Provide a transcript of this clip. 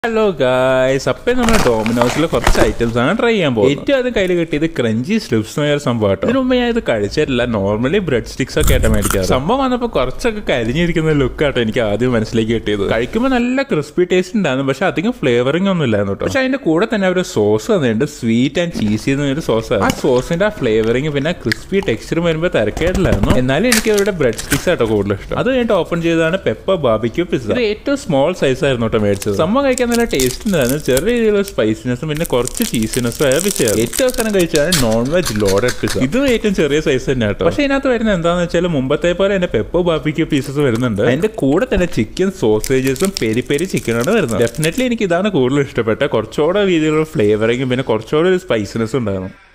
hello guys അപ്പം നമ്മൾ ഡോമിനോസിലെ കുറച്ച് ഐറ്റംസ് ആണ് ട്രൈ ചെയ്യാൻ പോകുന്നത് ഏറ്റവും ആദ്യം കയ്യിൽ കിട്ടിയത് ക്രഞ്ചി സ്ലിപ്സ് എന്ന് പറഞ്ഞ സംഭവം കേട്ടോ ഇതിനു മുമ്പ് ഞാൻ ഇത് കഴിച്ചിട്ടില്ല നോർമലി ബ്രെഡ് സ്റ്റിക്സ് ഒക്കെ ആയിട്ട് മേടിക്കാറ് സംഭവം വന്നപ്പോൾ കുറച്ചൊക്കെ കരിഞ്ഞിരിക്കുന്ന ലുക്ക് ആട്ടോ എനിക്ക് ആദ്യം മനസ്സിലേക്ക് കിട്ടിയത് കഴിക്കുമ്പോൾ നല്ല ക്രിസ്പി ടേസ്റ്റ് ഉണ്ടായിരുന്നു പക്ഷെ അധികം ഫ്ലേവറിംഗ് ഒന്നും ഇല്ലായിരുന്നു കേട്ടോ പക്ഷെ അതിന്റെ കൂടെ തന്നെ ഒരു സോസ് തന്നിട്ടുണ്ട് സ്വീറ്റ് ആൻഡ് ചീസി എന്നൊരു സോസ് ആ സോസിന്റെ ആ ഫ്ലേവറിങ് പിന്നെ ക്രിസ്പി ടെക്സ്ചർ വരുമ്പോൾ തിരക്കേടില്ലായിരുന്നു എന്നാലും എനിക്ക് അവരുടെ ബ്രെഡ് സ്റ്റിക്സ് ആട്ടോ കൂടുതൽ ഇഷ്ടം അത് കഴിഞ്ഞിട്ട് ഓപ്പൺ ചെയ്തതാണ് പെപ്പർ ബാബിക്യൂ പിസ്സ ഇത് ഏറ്റവും സ്മോൾ സൈസ് ആയിരുന്നു കേട്ടോ മേടിച്ചത് സംഭവം കഴിക്കാൻ നല്ല ടേസ്റ്റ് ഉണ്ടായിരുന്നു ചെറിയ രീതിയിലുള്ള സ്പൈസിനെസ്സും പിന്നെ കുറച്ച് ചീസിനെസ്സും ആയ പിസ്സ ഏറ്റവും അവസാനം കഴിച്ചാണ് നോൺ വെജ് ലോഡഡ് പിസ്സ ഇതും ഏറ്റവും ചെറിയ സൈസ് തന്നെ കേട്ടോ പക്ഷേ ഇതിനകത്ത് വരുന്നത് എന്താണെന്ന് വെച്ചാൽ മുമ്പത്തെ പോലെ തന്നെ പെപ്പർ ബാബിക്യൂ പീസസ് വരുന്നുണ്ട് അതിന്റെ കൂടെ തന്നെ ചിക്കൻ സോസേജസും പെരി പെരി ചിക്കനാണ് വരുന്നത് ഡെഫിനറ്റ്ലി എനിക്ക് ഇതാണ് കൂടുതൽ ഇഷ്ടപ്പെട്ടത് കുറച്ചുകൂടെ രീതിയിലുള്ള ഫ്ലേവറിങ്ങും പിന്നെ കുറച്ചുകൂടെ ഒരു സ്പൈസിനെസ്സും ഉണ്ടായിരുന്നു